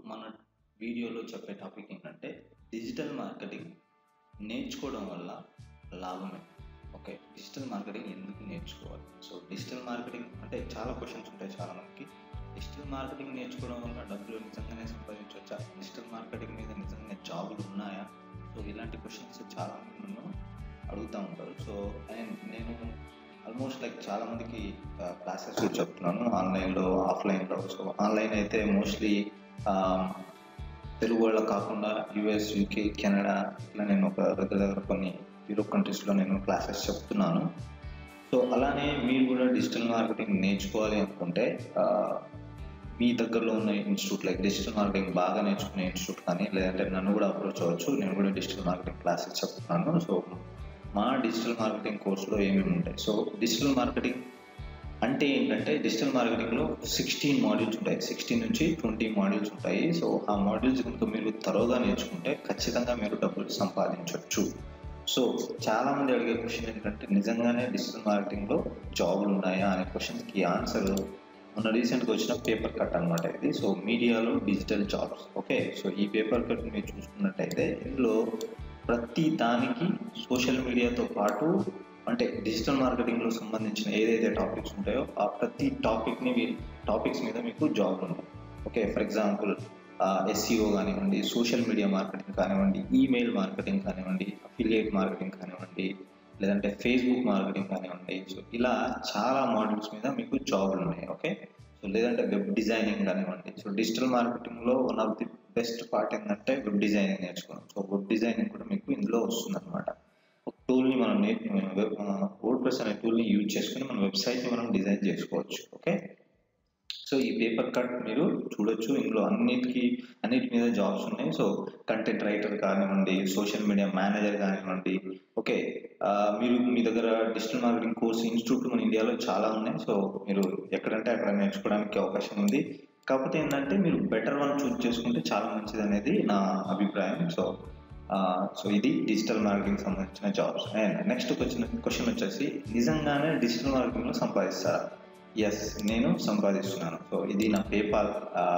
మన వీడియోలో చెప్పే టాపిక్ ఏంటంటే డిజిటల్ మార్కెటింగ్ నేర్చుకోవడం వల్ల లాభమే ఓకే డిజిటల్ మార్కెటింగ్ ఎందుకు నేర్చుకోవాలి సో డిజిటల్ మార్కెటింగ్ అంటే చాలా క్వశ్చన్స్ ఉంటాయి చాలా మందికి డిజిటల్ మార్కెటింగ్ నేర్చుకోవడం వల్ల డబ్బులు నిజంగానే సంపాదించవచ్చా డిజిటల్ మార్కెటింగ్ మీద నిజంగానే జాబులు ఉన్నాయా సో ఇలాంటి క్వశ్చన్స్ చాలా మంది నన్ను అడుగుతూ ఉంటారు సో అండ్ నేను ఆల్మోస్ట్ లైక్ చాలా మందికి క్లాసెస్ కూడా చెప్తున్నాను ఆన్లైన్లో ఆఫ్లైన్లో సో ఆన్లైన్ అయితే మోస్ట్లీ తెలుగు వాళ్ళ కాకుండా యుఎస్ యూకే కెనడా ఇట్లా నేను ఒక దగ్గర దగ్గర కొన్ని యూరోప్ కంట్రీస్లో నేను క్లాసెస్ చెప్తున్నాను సో అలానే మీరు కూడా డిజిటల్ మార్కెటింగ్ నేర్చుకోవాలి అనుకుంటే మీ దగ్గరలో ఉన్న ఇన్స్టిట్యూట్ లైక్ డిజిటల్ మార్కెటింగ్ బాగా నేర్చుకునే ఇన్స్టిట్యూట్ కానీ లేదంటే నన్ను కూడా అప్రోచ్ అవ్వచ్చు నేను కూడా డిజిటల్ మార్కెటింగ్ క్లాసెస్ చెప్తున్నాను సో మా డిజిటల్ మార్కెటింగ్ కోర్సులో ఏమేమి ఉంటాయి సో డిజిటల్ మార్కెటింగ్ అంటే ఏంటంటే డిజిటల్ మార్కెటింగ్లో సిక్స్టీన్ మాడ్యూల్స్ ఉంటాయి సిక్స్టీన్ నుంచి ట్వంటీ మాడ్యూల్స్ ఉంటాయి సో ఆ మాడ్యూల్స్ కనుక మీరు తరోగా నేర్చుకుంటే ఖచ్చితంగా మీరు డబ్బులు సంపాదించవచ్చు సో చాలా మంది అడిగే క్వశ్చన్ ఏంటంటే నిజంగానే డిజిటల్ మార్కెటింగ్లో జాబులు ఉన్నాయా అనే క్వశ్చన్కి ఆన్సర్ మొన్న రీసెంట్గా వచ్చిన పేపర్ కట్ అనమాట ఇది సో మీడియాలో డిజిటల్ జాబ్స్ ఓకే సో ఈ పేపర్ కట్ మీరు చూసుకున్నట్టయితే ఇందులో ప్రతి దానికి సోషల్ మీడియాతో పాటు అంటే డిజిటల్ మార్కెటింగ్లో సంబంధించిన ఏదైతే టాపిక్స్ ఉంటాయో ఆ ప్రతి టాపిక్ని టాపిక్స్ మీద మీకు జాబ్ ఉన్నాయి ఓకే ఫర్ ఎగ్జాంపుల్ ఎస్సీఓ కానివ్వండి సోషల్ మీడియా మార్కెటింగ్ కానివ్వండి ఈమెయిల్ మార్కెటింగ్ కానివ్వండి అఫిలియేట్ మార్కెటింగ్ కానివ్వండి లేదంటే ఫేస్బుక్ మార్కెటింగ్ కానివ్వండి సో ఇలా చాలా మోడల్స్ మీద మీకు జాబులు ఉన్నాయి ఓకే సో లేదంటే వెబ్ డిజైనింగ్ కానివ్వండి సో డిజిటల్ మార్కెటింగ్లో one of the best part ఏంటంటే వెబ్ డిజైనింగ్ నేర్చుకోవడం సో వెబ్ డిజైనింగ్ కూడా మీకు ఇందులో వస్తుంది అనమాట ఒక టూల్ని మనం వర్డ్ ప్రెస్ అనే టూల్ని యూజ్ చేసుకుని మన వెబ్సైట్ని మనం డిజైన్ చేసుకోవచ్చు ఓకే సో ఈ పేపర్ కట్ మీరు చూడొచ్చు ఇందులో అన్నిటికీ అన్నిటి మీద జాబ్స్ ఉన్నాయి సో కంటెంట్ రైటర్ కానివ్వండి సోషల్ మీడియా మేనేజర్ కానివ్వండి ఓకే మీరు మీ దగ్గర డిజిటల్ మార్కెటింగ్ కోర్స్ ఇన్స్టిట్యూట్ మన ఇండియాలో చాలా ఉన్నాయి సో మీరు ఎక్కడంటే అక్కడ నేర్చుకోవడానికి అవకాశం ఉంది కాకపోతే ఏంటంటే మీరు బెటర్ వన్ చూస్ చేసుకుంటే చాలా మంచిది అనేది నా అభిప్రాయం సో సో ఇది డిజిటల్ మార్కెటింగ్ సంబంధించిన జాబ్స్ అండ్ నెక్స్ట్ వచ్చిన క్వశ్చన్ వచ్చేసి నిజంగానే డిజిటల్ మార్కెటింగ్లో సంపాదిస్తారా ఎస్ నేను సంపాదిస్తున్నాను సో ఇది నా పేపాల్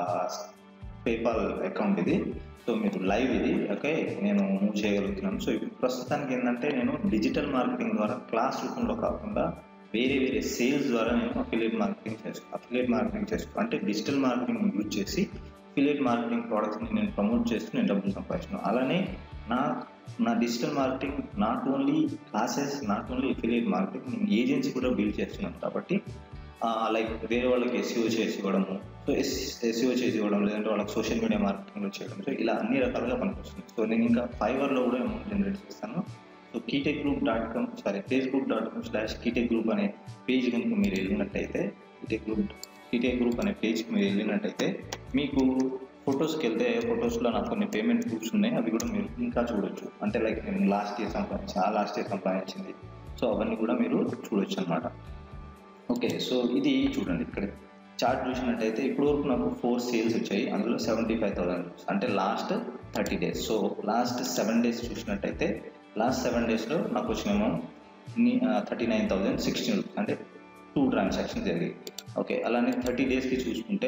పేపాల్ అకౌంట్ ఇది సో మీరు లైవ్ ఇది ఓకే నేను మూవ్ చేయగలుగుతున్నాను సో ఇప్పుడు ప్రస్తుతానికి ఏంటంటే నేను డిజిటల్ మార్కెటింగ్ ద్వారా క్లాస్ రూపంలో కాకుండా వేరే వేరే సేల్స్ ద్వారా నేను అఫిలియేట్ మార్కెటింగ్ చేసుకో అఫిలియేట్ మార్కెటింగ్ చేసుకో అంటే డిజిటల్ మార్కెటింగ్ యూజ్ చేసి అఫిలియేట్ మార్కెటింగ్ ప్రోడక్ట్స్ని నేను ప్రమోట్ చేస్తూ నేను డబ్బులు సంపాదిస్తున్నాను అలానే నా నా digital marketing not only classes not only affiliate marketing నేను ఏజెన్సీ కూడా బిల్డ్ చేస్తున్నాను కాబట్టి లైక్ వేరే వాళ్ళకి ఎస్సీఓ చేసి ఇవ్వడము సో ఎస్ ఎస్సీఓ చేసి ఇవ్వడం లేదంటే వాళ్ళకి సోషల్ మీడియా మార్కెటింగ్లో చేయడం సో ఇలా అన్ని రకాలుగా పనికొస్తుంది సో నేను ఇంకా ఫైవర్లో కూడా అమౌంట్ జనరేట్ చేస్తాను so Keytech group dot com sorry Facebook dot com slash Keytech group అనే పేజ్ కనుక మీరు వెళ్ళినట్టయితే కీటెక్ గ్రూప్ కీటెక్ గ్రూప్ అనే పేజ్కి మీరు వెళ్ళినట్టయితే మీకు ఫొటోస్కి వెళ్తే ఫొటోస్లో నాకు కొన్ని పేమెంట్ ప్రూఫ్స్ ఉన్నాయి అవి కూడా మీరు ఇంకా చూడొచ్చు అంటే లైక్ నేను లాస్ట్ ఇయర్ సంపాదించి ఆ లాస్ట్ ఇయర్ సంపాదించింది సో అవన్నీ కూడా మీరు చూడొచ్చు అనమాట ఓకే సో ఇది చూడండి ఇక్కడ చార్ట్ చూసినట్టయితే ఇప్పుడు వరకు నాకు ఫోర్ సేల్స్ వచ్చాయి అందులో సెవెంటీ ఫైవ్ థౌసండ్ అంటే last thirty days so last seven days చూసినట్టయితే లాస్ట్ సెవెన్ డేస్లో నాకు వచ్చిన amount thirty nine thousand sixteen rupees అంటే టూ ట్రాన్సాక్షన్ జరిగాయి ఓకే అలానే థర్టీ డేస్కి చూసుకుంటే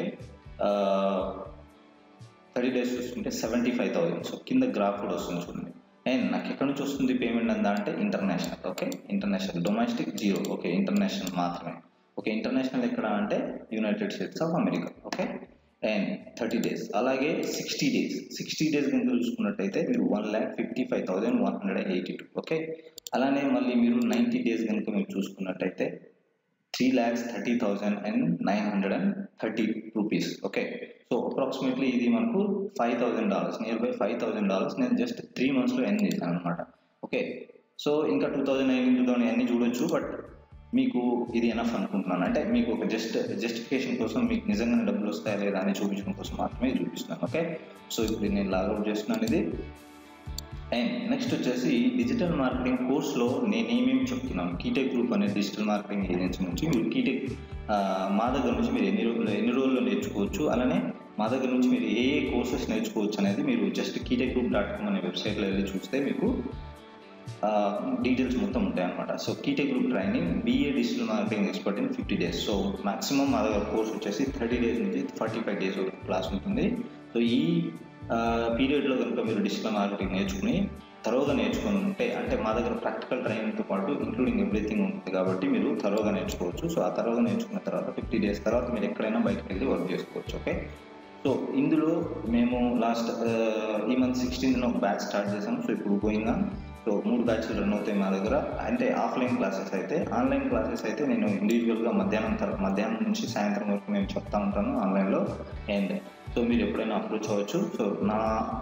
థర్టీ డేస్ చూసుకుంటే సెవెంటీ ఫైవ్ థౌసండ్ సో కింద గ్రాఫ్ కూడా వస్తుంది చూడండి అండ్ నాకు ఎక్కడి నుంచి వస్తుంది పేమెంట్ అందా అంటే international okay international domestic zero okay international మాత్రమే ఓకే ఇంటర్నేషనల్ ఎక్కడ అంటే United States of America okay and thirty days అలాగే సిక్స్టీ డేస్ సిక్స్టీ డేస్ కనుక చూసుకున్నట్టయితే మీరు one lakh fifty five thousand one hundred eighty two okay అలానే మళ్ళీ మీరు నైంటీ డేస్ కనుక మీరు చూసుకున్నట్టయితే three lakhs thirty thousand and nine hundred and thirty rupees okay so approximately ఇది మనకు five thousand dollars near by five thousand dollars నేను just three మంత్స్లో ఎన్ చేశాను అనమాట ఓకే సో ఇంకా two thousand nine two thousand అన్నీ చూడొచ్చు బట్ మీకు ఇది ఎనఫ్ అనుకుంటున్నాను అంటే మీకు ఒక జస్ట్ జస్టిఫికేషన్ కోసం మీకు నిజంగా డబ్బులు వస్తాయా లేదా అని చూపించడం కోసం మాత్రమే చూపిస్తున్నాను ఓకే సో ఇప్పుడు నేను లాగౌట్ చేస్తున్నాను ఇది అండ్ నెక్స్ట్ వచ్చేసి డిజిటల్ మార్కెటింగ్ కోర్స్లో నేను ఏమేమి చెప్తున్నాను కీటెక్ గ్రూప్ అనే డిజిటల్ మార్కెటింగ్ ఏజెన్సీ నుంచి మీరు కీటెక్ మా దగ్గర నుంచి మీరు ఎన్ని రోజులు ఎన్ని రోజుల్లో నేర్చుకోవచ్చు అలానే మా దగ్గర నుంచి మీరు ఏ ఏ కోర్సెస్ నేర్చుకోవచ్చు అనేది మీరు just Keytech group dot com అనే వెబ్సైట్లో వెళ్ళి చూస్తే మీకు డీటెయిల్స్ మొత్తం ఉంటాయి అనమాట so Keytech group training be a digital marketing expert in fifty days so maximum మా దగ్గర కోర్స్ వచ్చేసి థర్టీ డేస్ నుంచి ఫార్టీ ఫైవ్ డేస్ వరకు క్లాస్ ఉంటుంది సో ఈ పీరియడ్లో కనుక మీరు డిజిటల్ మార్కెటింగ్ నేర్చుకుని తరోగా నేర్చుకుని ఉంటే అంటే మా దగ్గర ప్రాక్టికల్ ట్రైనింగ్తో పాటు ఇంక్లూడింగ్ ఎవ్రీథింగ్ ఉంటుంది కాబట్టి మీరు తరోగా నేర్చుకోవచ్చు సో ఆ తరోగా నేర్చుకున్న తర్వాత ఫిఫ్టీ డేస్ తర్వాత మీరు ఎక్కడైనా బయటకు వెళ్ళి వర్క్ చేసుకోవచ్చు ఓకే సో ఇందులో మేము లాస్ట్ ఈ మంత్ సిక్స్టీన్త్న ఒక బ్యాచ్ స్టార్ట్ చేసాం సో ఇప్పుడు గోయింగ్ ఆన్ సో మూడు బ్యాచ్లు రన్ అవుతాయి మా దగ్గర అంటే ఆఫ్లైన్ క్లాసెస్ అయితే ఆన్లైన్ క్లాసెస్ అయితే నేను ఇండివిజువల్గా మధ్యాహ్నం తర్వాత మధ్యాహ్నం నుంచి సాయంత్రం వరకు నేను చెప్తా ఉంటాను ఆన్లైన్లో అండ్ సో మీరు ఎప్పుడైనా అప్రోచ్ అవ్వచ్చు సో నా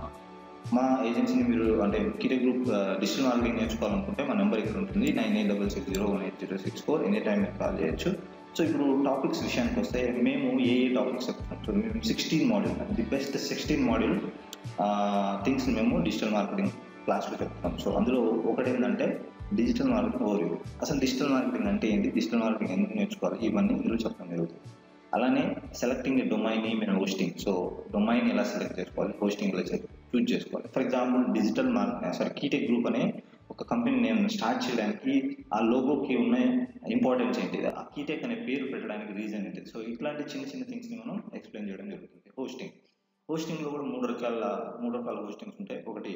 మా ఏజెన్సీని మీరు అంటే కిరే గ్రూప్ డిజిటల్ మార్కెటింగ్ నేర్చుకోవాలనుకుంటే మా నెంబర్ ఇక్కడ ఉంటుంది nine eight double six zero one eight zero six four any time మీరు కాల్ చేయొచ్చు సో ఇప్పుడు టాపిక్స్ విషయానికి వస్తే మేము ఏ ఏ టాపిక్స్ చెప్తాం సో మేము sixteen module the best sixteen module things మేము డిజిటల్ మార్కెటింగ్ క్లాస్లో చెప్తాం సో అందులో ఒకటి ఏంటంటే డిజిటల్ మార్కెటింగ్ ఓవర్ అసలు డిజిటల్ మార్కెటింగ్ అంటే ఏంటి డిజిటల్ మార్కెటింగ్ ఎందుకు నేర్చుకోవాలి ఇవన్నీ ఇందులో చెప్పడం జరుగుతుంది అలానే సెలెక్టింగ్ డొమైన్ ఈమెన్ హోస్టింగ్ సో డొమైన్ ఎలా సెలెక్ట్ చేసుకోవాలి హోస్టింగ్ ఎలా చూజ్ చేసుకోవాలి for example digital marketing sorry Keytech group అనే ఒక కంపెనీ నేను స్టార్ట్ చేయడానికి ఆ లోగోకి ఉన్న ఇంపార్టెన్స్ ఏంటి ఆ కీటెక్ అనే పేరు పెట్టడానికి రీజన్ ఏంటి సో ఇట్లాంటి చిన్న చిన్న థింగ్స్ని మనం ఎక్స్ప్లెయిన్ చేయడం జరుగుతుంది హోస్టింగ్ హోస్టింగ్లో కూడా మూడు రకాల మూడు రకాల హోస్టింగ్స్ ఉంటాయి ఒకటి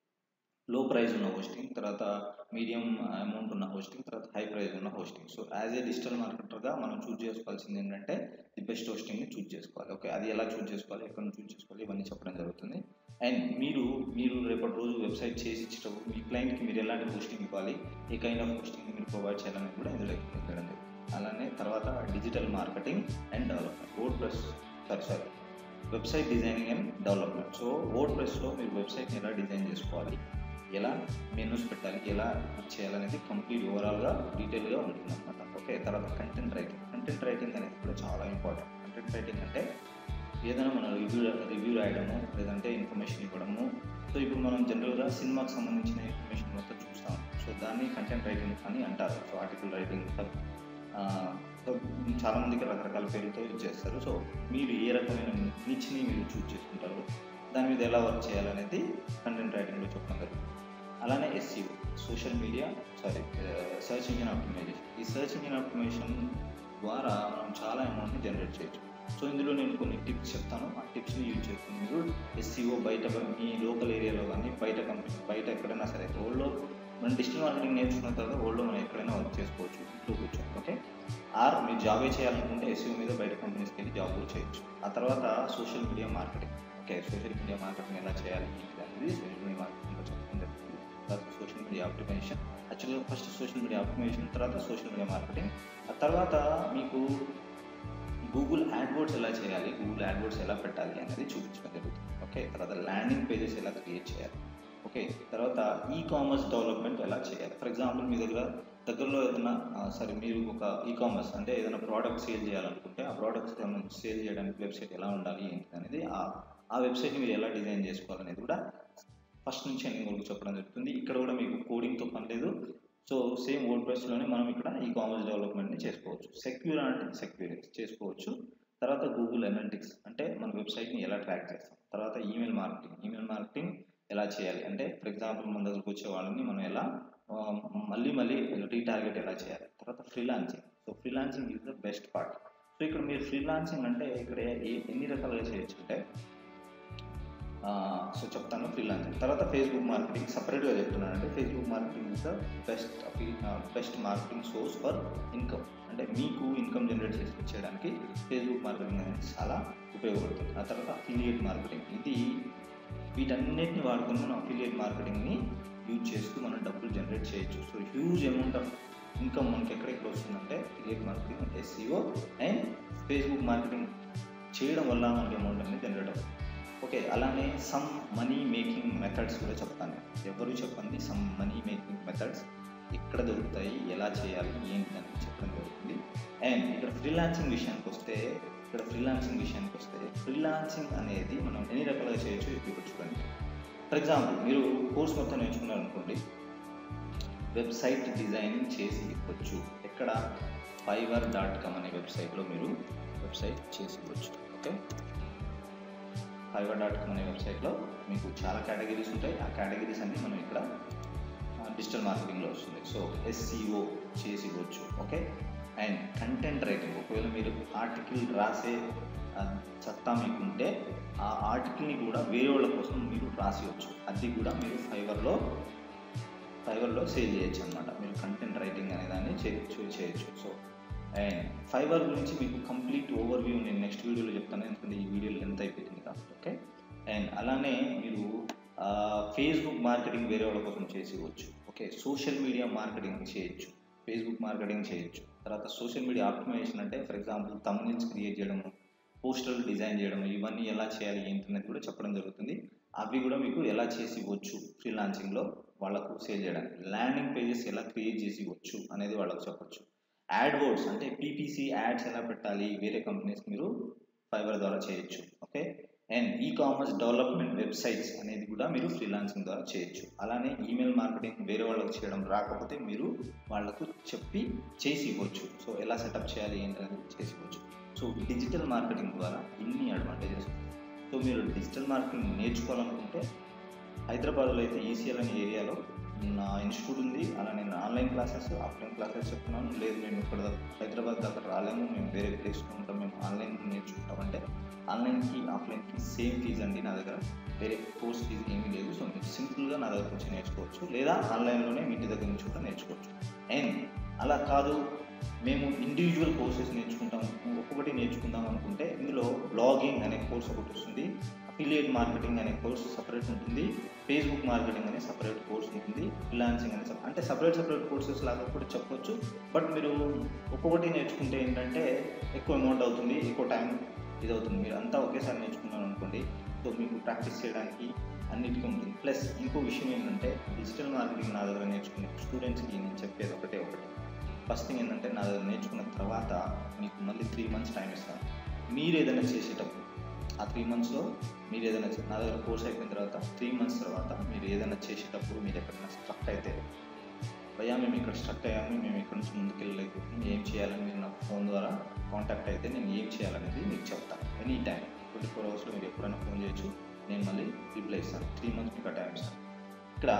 లో ప్రైస్ ఉన్న హోస్టింగ్ తర్వాత మీడియం అమౌంట్ ఉన్న హోస్టింగ్ తర్వాత హై ప్రైస్ ఉన్న hosting so as a digital మార్కెటర్గా మనం చూజ్ చేసుకోవాల్సింది ఏంటంటే ది బెస్ట్ హోస్టింగ్ని చూజ్ చేసుకోవాలి ఓకే అది ఎలా చూజ్ చేసుకోవాలి ఎక్కడ నుంచి చూజ్ చేసుకోవాలి ఇవన్నీ చెప్పడం జరుగుతుంది అండ్ మీరు మీరు రేపటి రోజు వెబ్సైట్ చేసి ఇచ్చేటప్పుడు మీ క్లయింట్కి మీరు ఎలాంటి హోస్టింగ్ ఇవ్వాలి ఏ కైండ్ ఆఫ్ హోస్టింగ్ మీరు ప్రొవైడ్ చేయాలని కూడా ఇందులో ఎక్స్ప్లెయిన్ చేయడం జరుగుతుంది అలానే తర్వాత digital marketing and development WordPress sorry sorry website designing and development so వర్డ్ ప్రెస్లో మీరు వెబ్సైట్ని ఎలా డిజైన్ చేసుకోవాలి ఎలా మెనూస్ పెట్టాలి ఎలా చేయాలనేది కంప్లీట్ ఓవరాల్గా డీటెయిల్గా ఉంటుంది అనమాట ఓకే తర్వాత కంటెంట్ రైటింగ్ కంటెంట్ రైటింగ్ అనేది కూడా చాలా ఇంపార్టెంట్ కంటెంట్ రైటింగ్ అంటే ఏదైనా మనం రివ్యూ రివ్యూ రాయడము లేదంటే ఇన్ఫర్మేషన్ ఇవ్వడము సో ఇప్పుడు మనం జనరల్గా సినిమాకి సంబంధించిన ఇన్ఫర్మేషన్ మొత్తం చూస్తాం సో దాన్ని కంటెంట్ రైటింగ్ అని అంటారు సో ఆర్టికల్ రైటింగ్ సో చాలామందికి రకరకాల పేరుతో యూజ్ చేస్తారు సో మీరు ఏ రకమైన నిచ్ని మీరు చూజ్ చేసుకుంటారు దాని మీద ఎలా వర్క్ చేయాలనేది కంటెంట్ రైటింగ్లో చెప్పడం జరుగుతుంది అలానే SEO social media sorry search engine optimisation ఈ సర్చ్ ఇంజిన్ ఆప్టిమైజేషన్ ద్వారా మనం చాలా అమౌంట్ని జనరేట్ చేయొచ్చు సో ఇందులో నేను కొన్ని టిప్స్ చెప్తాను ఆ టిప్స్ని యూజ్ చేసుకుని మీరు ఎస్సీఓ బయట మీ లోకల్ ఏరియాలో కానీ బయట కంపెనీ బయట ఎక్కడైనా సరే ఓల్డ్లో మనం డిజిటల్ మార్కెటింగ్ నేర్చుకున్న తర్వాత ఓల్డ్లో మనం ఎక్కడైనా వర్క్ చేసుకోవచ్చు ఇంట్లో కూర్చొని ఓకే ఆర్ మీరు జాబే చేయాలనుకుంటే ఎస్యూ మీద బయట కంపెనీస్కి వెళ్ళి జాబ్ కూడా చేయొచ్చు ఆ తర్వాత social media marketing okay social media marketing ఎలా చేయాలి ఏంటి అనేది సోషల్ మీడియా మార్కెటింగ్లో చెప్పడం జరుగుతుంది తర్వాత సోషల్ మీడియా ఆప్టిమైజేషన్ యాక్చువల్గా ఫస్ట్ సోషల్ మీడియా ఆప్టిమైజేషన్ తర్వాత సోషల్ మీడియా మార్కెటింగ్ ఆ తర్వాత మీకు గూగుల్ యాడ్వర్డ్స్ ఎలా చేయాలి గూగుల్ యాడ్వర్డ్స్ ఎలా పెట్టాలి అనేది చూపించడం జరుగుతుంది ఓకే తర్వాత ల్యాండింగ్ పేజెస్ ఎలా క్రియేట్ చేయాలి ఓకే తర్వాత ఈ కామర్స్ డెవలప్మెంట్ ఎలా చేయాలి ఫర్ ఎగ్జాంపుల్ మీ దగ్గర దగ్గరలో ఏదైనా సరే మీరు ఒక ఈ కామర్స్ అంటే ఏదైనా ప్రోడక్ట్ సేల్ చేయాలనుకుంటే ఆ ప్రోడక్ట్స్ సేల్ చేయడానికి వెబ్సైట్ ఎలా ఉండాలి ఏంటి అనేది ఆ ఆ వెబ్సైట్ని మీరు ఎలా డిజైన్ చేసుకోవాలనేది కూడా ఫస్ట్ నుంచి ఎండింగ్ వరకు చెప్పడం జరుగుతుంది ఇక్కడ కూడా మీకు కోడింగ్తో పని లేదు సో సేమ్ వర్డ్ ప్రెస్లోనే మనం ఇక్కడ ఈ కామర్స్ డెవలప్మెంట్ని చేసుకోవచ్చు సెక్యూర్ అంటే సెక్యూర్ చేసుకోవచ్చు తర్వాత గూగుల్ అనలిటిక్స్ అంటే మన వెబ్సైట్ని ఎలా ట్రాక్ చేస్తాం తర్వాత ఈమెయిల్ మార్కెటింగ్ ఈమెయిల్ మార్కెటింగ్ ఎలా చేయాలి అంటే ఫర్ ఎగ్జాంపుల్ మన దగ్గరకు వచ్చే వాళ్ళని మనం ఎలా మళ్ళీ మళ్ళీ రీటార్గెట్ ఎలా చేయాలి తర్వాత freelancing so freelancing is the best part so ఇక్కడ మీరు ఫ్రీలాన్సింగ్ అంటే ఇక్కడ ఎన్ని రకాలుగా చేయొచ్చు అంటే సో చెప్తాను ఫ్రీలాన్సింగ్ తర్వాత ఫేస్బుక్ మార్కెటింగ్ సపరేట్గా చెప్తున్నాను అంటే Facebook marketing is the best best marketing source for income అంటే మీకు ఇన్కమ్ జనరేట్ చేసి చేయడానికి ఫేస్బుక్ మార్కెటింగ్ అనేది చాలా ఉపయోగపడుతుంది ఆ తర్వాత అఫిలియేట్ మార్కెటింగ్ ఇది వీటన్నిటిని వాడుకొని మనం అఫిలియేట్ మార్కెటింగ్ని యూజ్ చేస్తూ మనం డబ్బులు జనరేట్ చేయొచ్చు so huge amount of income మనకి ఎక్కడెక్కడ వస్తుందంటే affiliate marketing SEO and Facebook marketing చేయడం వల్ల మనకి అమౌంట్ అనేది జనరేట్ అవుతుంది ఓకే అలానే సమ్ మనీ మేకింగ్ మెథడ్స్ కూడా చెప్తాను ఎవరు చెప్పండి సమ్ మనీ మేకింగ్ మెథడ్స్ ఎక్కడ దొరుకుతాయి ఎలా చేయాలి ఏంటి అని చెప్పడం జరుగుతుంది అండ్ ఇక్కడ ఫ్రీలాన్సింగ్ విషయానికి వస్తే ఇక్కడ ఫ్రీలాన్సింగ్ విషయానికి వస్తే ఫ్రీలాన్సింగ్ అనేది మనం ఎన్ని రకాలుగా చేయొచ్చు ఇప్పుడు చూడండి ఫర్ ఎగ్జాంపుల్ మీరు కోర్స్ మొత్తం నేర్చుకున్నారు అనుకోండి వెబ్సైట్ డిజైనింగ్ చేసి ఇవ్వచ్చు ఎక్కడ ఫైవర్ డాట్ కామ్ అనే వెబ్సైట్లో మీరు వెబ్సైట్ చేసి ఇవ్వచ్చు ఓకే ఫైవర్ డాట్ కామ్ అనే వెబ్సైట్లో మీకు చాలా కేటగిరీస్ ఉంటాయి ఆ కేటగిరీస్ అన్నీ మనం ఇక్కడ డిజిటల్ మార్కెటింగ్లో వస్తుంది సో ఎస్సీఓ చేసి ఇవ్వచ్చు ఓకే అండ్ కంటెంట్ రైటింగ్ ఒకవేళ మీరు ఆర్టికల్ రాసే ఆ సత్తా మీకు ఉంటే ఆ ఆర్టికల్ని కూడా వేరే వాళ్ళ కోసం మీరు రాసివచ్చు అది కూడా మీరు ఫైవర్లో ఫైవర్లో సేల్ చేయొచ్చు అనమాట మీరు కంటెంట్ రైటింగ్ అనే దాన్ని చేయొచ్చు చేయొచ్చు సో అండ్ ఫైవర్ గురించి మీకు కంప్లీట్ ఓవర్ వ్యూ నేను నెక్స్ట్ వీడియోలో చెప్తాను ఎందుకంటే ఈ వీడియో లెంత్ అయిపోతుంది కాబట్టి ఓకే అండ్ అలానే మీరు ఫేస్బుక్ మార్కెటింగ్ వేరే వాళ్ళ కోసం చేసేవచ్చు ఓకే సోషల్ మీడియా మార్కెటింగ్ చేయొచ్చు ఫేస్బుక్ మార్కెటింగ్ చేయొచ్చు తర్వాత సోషల్ మీడియా ఆప్టిమైజేషన్ అంటే ఫర్ ఎగ్జాంపుల్ తమ్నిల్స్ క్రియేట్ చేయడము పోస్టర్లు డిజైన్ చేయడం ఇవన్నీ ఎలా చేయాలి ఏంటి అనేది కూడా చెప్పడం జరుగుతుంది అవి కూడా మీకు ఎలా చేసి ఇవ్వచ్చు ఫ్రీలాన్సింగ్లో వాళ్ళకు సేల్ చేయడానికి ల్యాండింగ్ పేజెస్ ఎలా క్రియేట్ చేసి ఇవ్వచ్చు అనేది వాళ్ళకు చెప్పొచ్చు యాడ్ వర్డ్స్ అంటే పీపీసీ యాడ్స్ ఎలా పెట్టాలి వేరే కంపెనీస్ మీరు ఫైబర్ ద్వారా చేయొచ్చు okay and ecommerce development websites అనేది కూడా మీరు ఫ్రీలాన్సింగ్ ద్వారా చేయొచ్చు అలానే ఈమెయిల్ మార్కెటింగ్ వేరే వాళ్ళకి చేయడం రాకపోతే మీరు వాళ్ళకు చెప్పి చేసి ఇవ్వచ్చు సో ఎలా సెటప్ చేయాలి ఏంటి అనేది చేసి ఇవ్వచ్చు సో డిజిటల్ మార్కెటింగ్ ద్వారా ఇన్ని అడ్వాంటేజెస్ సో మీరు డిజిటల్ మార్కెటింగ్ నేర్చుకోవాలనుకుంటే హైదరాబాద్లో అయితే ఈసీఎల్ అనే ఏరియాలో నా ఇన్స్టిట్యూట్ ఉంది అలా నేను ఆన్లైన్ క్లాసెస్ ఆఫ్లైన్ క్లాసెస్ చెప్తున్నాను లేదు మేము ఇక్కడ దాకా హైదరాబాద్ దాకా రాలేము మేము వేరే ప్లేస్లో ఉంటాం మేము ఆన్లైన్ నేర్చుకుంటాం అంటే ఆన్లైన్కి ఆఫ్లైన్కి సేమ్ ఫీజు అండి నా దగ్గర వేరే కోర్స్ ఫీజు ఏమీ లేదు సో మీరు సింపుల్గా నా దగ్గర నుంచి నేర్చుకోవచ్చు లేదా ఆన్లైన్లోనే మీ ఇంటి దగ్గర నుంచి కూడా నేర్చుకోవచ్చు అండ్ అలా కాదు మేము ఇండివిజువల్ కోర్సెస్ నేర్చుకుంటాం ఒక్కొక్కటి నేర్చుకుందాం అనుకుంటే ఇందులో బ్లాగింగ్ అనే కోర్స్ ఒకటి వస్తుంది అఫిలియేట్ మార్కెటింగ్ అనే కోర్స్ సపరేట్ ఉంటుంది ఫేస్బుక్ మార్కెటింగ్ అనే సపరేట్ కోర్స్ ఉంటుంది ఫ్రీలాన్సింగ్ అనే separate- అంటే సపరేట్ సపరేట్ కోర్సెస్ లాగా కూడా చెప్పొచ్చు బట్ మీరు ఒక్కొక్కటి నేర్చుకుంటే ఏంటంటే ఎక్కువ అమౌంట్ అవుతుంది ఎక్కువ టైం ఇది అవుతుంది మీరు అంతా ఒకేసారి నేర్చుకున్నారు అనుకోండి సో మీకు ప్రాక్టీస్ చేయడానికి అన్నిటికీ ఉంటుంది ప్లస్ ఇంకో విషయం ఏంటంటే డిజిటల్ మార్కెటింగ్ నా దగ్గర నేర్చుకునే స్టూడెంట్స్కి నేను చెప్పేది ఒకటే ఒకటి ఫస్ట్ థింగ్ ఏంటంటే నా దగ్గర నేర్చుకున్న తర్వాత మీకు మళ్ళీ త్రీ మంత్స్ టైం ఇస్తాను మీరు ఏదైనా చేసేటప్పుడు ఆ త్రీ మంత్స్లో మీరు ఏదైనా చే- నా దగ్గర కోర్స్ అయిపోయిన తర్వాత త్రీ మంత్స్ తర్వాత మీరు ఏదైనా చేసేటప్పుడు మీరు ఎక్కడైనా స్ట్రక్ అయితే భయ్యా మేము ఇక్కడ స్ట్రక్ అయ్యాము మేము ఇక్కడ నుంచి ముందుకు వెళ్ళలేకపోతున్నాం ఏం చేయాలని మీరు నాకు ఫోన్ ద్వారా కాంటాక్ట్ అయితే నేను ఏం చేయాలనేది మీకు చెప్తాను ఎనీ టైం ట్వంటీ ఫోర్ అవర్స్లో మీరు ఎప్పుడైనా ఫోన్ చేయొచ్చు నేను మళ్ళీ రిప్లై ఇస్తాను త్రీ మంత్స్ మీకు టైం ఇస్తాను ఇక్కడ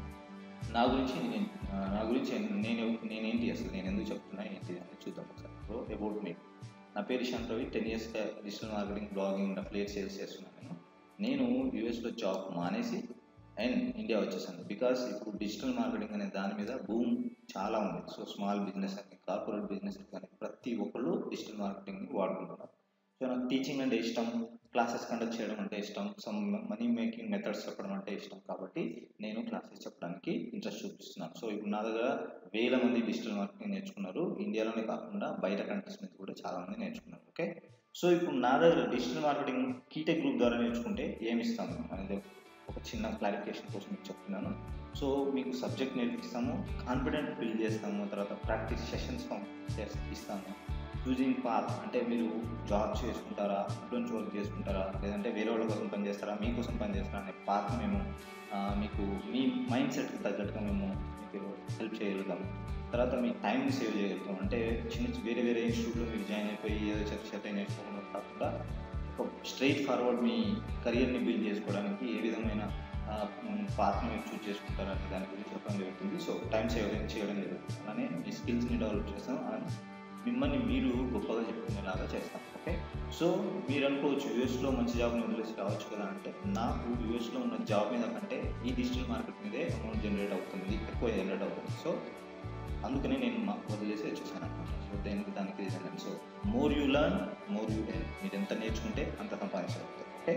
నా గురించి నేను ఆ, నా గురించి నేను నేనేంటి అసలు నేను ఎందుకు చెప్తున్నా ఏంటి అని చూద్దాం ఒకసారి సో అబౌట్ మీ నా పేరు శాంత్ రవి టెన్ ఇయర్స్గా digital marketing blogging affiliate sales చేస్తున్నాను నేను నేను యూఎస్లో జాబ్ మానేసి అండ్ ఇండియా వచ్చేసాను బికాస్ ఇప్పుడు డిజిటల్ మార్కెటింగ్ అనే దాని మీద భూమ్ చాలా ఉంది సో స్మాల్ బిజినెస్ అని కార్పొరేట్ బిజినెస్ కానీ ప్రతి ఒక్కళ్ళు డిజిటల్ మార్కెటింగ్ని వాడుకుంటున్నారు సో నాకు టీచింగ్ అంటే ఇష్టం క్లాసెస్ కండక్ట్ చేయడం అంటే ఇష్టం సమ్ మనీ మేకింగ్ మెథడ్స్ చెప్పడం అంటే ఇష్టం కాబట్టి నేను క్లాసెస్ చెప్పడానికి ఇంట్రెస్ట్ చూపిస్తున్నాను సో ఇప్పుడు నా దగ్గర వేల మంది డిజిటల్ మార్కెటింగ్ నేర్చుకున్నారు ఇండియాలోనే కాకుండా బయట కంట్రీస్ మీద కూడా చాలా మంది నేర్చుకున్నారు ఓకే సో ఇప్పుడు నా దగ్గర డిజిటల్ మార్కెటింగ్ కీటెక్ గ్రూప్ ద్వారా నేర్చుకుంటే ఏమి ఇస్తాను అనేది ఒక చిన్న క్లారిఫికేషన్ కోసం మీకు చెప్తున్నాను సో మీకు సబ్జెక్ట్ నేర్పిస్తాము కాన్ఫిడెంట్ బిల్డ్ చేస్తాము తర్వాత ప్రాక్టీస్ సెషన్స్ ఇస్తాము చూజింగ్ పాత్ అంటే మీరు జాబ్ చేసుకుంటారా ఇంట్లో వర్క్ చేసుకుంటారా లేదంటే వేరే వాళ్ళ కోసం పని చేస్తారా మీకోసం పని చేస్తారా అనే పాత్ మేము ఆ, మీకు మీ మైండ్ సెట్కి తగ్గట్టుగా మేము మీకు హెల్ప్ చేయగలుగుతాము తర్వాత మీ టైంని సేవ్ చేయగలుగుతాం అంటే చిన్న చిన్న వేరే వేరే ఇన్స్టిట్యూట్లో మీరు జాయిన్ అయిపోయి ఏదో చెత్త చెత్త నేర్చుకోకుండా కాకుండా ఒక స్ట్రైట్ ఫార్వర్డ్ మీ కెరియర్ని బిల్డ్ చేసుకోవడానికి ఏ విధమైన పాత్ని మీరు చూస్ చేసుకుంటారు అనే దాని గురించి చెప్పడం జరుగుతుంది సో టైం సేవ్ చేయడం జరుగుతుంది అలానే మీ స్కిల్స్ని డెవలప్ చేస్తాం అలానే మిమ్మల్ని మీరు గొప్పగా చెప్పుకునేలాగా చేస్తాం ఓకే సో మీరు అనుకోవచ్చు యూఎస్లో మంచి జాబ్ని వదిలేసి రావచ్చు కదా అంటే నాకు యూఎస్లో ఉన్న జాబ్ మీద కంటే ఈ డిజిటల్ మార్కెట్ మీదే అమౌంట్ జనరేట్ అవుతుంది ఎక్కువ జనరేట్ అవుతుంది సో అందుకనే నేను మా వదిలేసి వచ్చేసాను అనమాట సో దేనికి దానికి రీజన్ అండి so more you learn more you earn మీరు ఎంత నేర్చుకుంటే అంత సంపాదించగలుగుతారు ఓకే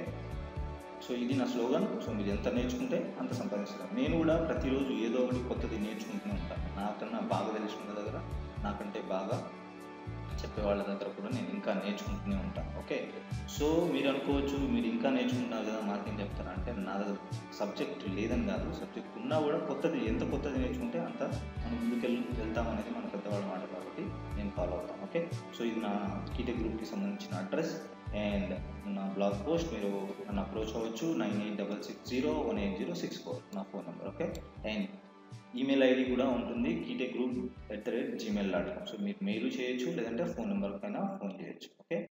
సో ఇది నా స్లోగన్ సో మీరు ఎంత నేర్చుకుంటే అంత సంపాదిస్తారు నేను కూడా ప్రతిరోజు ఏదో ఒకటి కొత్తది నేర్చుకుంటూనే ఉంటాను నాకన్నా బాగా తెలుసుకున్న దగ్గర నాకంటే బాగా చెప్పే వాళ్ళ దగ్గర కూడా నేను ఇంకా నేర్చుకుంటూనే ఉంటాను ఓకే సో మీరు అనుకోవచ్చు మీరు ఇంకా నేర్చుకుంటున్నారు కదా మాకేం చెప్తారా అంటే నా దగ్గర సబ్జెక్ట్ లేదని కాదు సబ్జెక్ట్ ఉన్నా కూడా కొత్తది ఎంత కొత్తది నేర్చుకుంటే అంత మనం ముందుకెళ్ళి వెళ్తాం అనేది మన పెద్దవాళ్ళ మాట కాబట్టి నేను ఫాలో అవుతాను ఓకే సో ఇది నా కీటెక్ గ్రూప్కి సంబంధించిన అడ్రస్ అండ్ నా బ్లాగ్ పోస్ట్ మీరు నన్ను అప్రోచ్ అవ్వచ్చు nine eight double six zero one eight zero six four నా phone number okay and email ID కూడా ఉంటుంది కీటెక్ group at the rate Gmail dot com so మీరు మెయిల్ చేయొచ్చు లేదంటే ఫోన్ నెంబర్ పైన ఫోన్ చేయొచ్చు ఓకే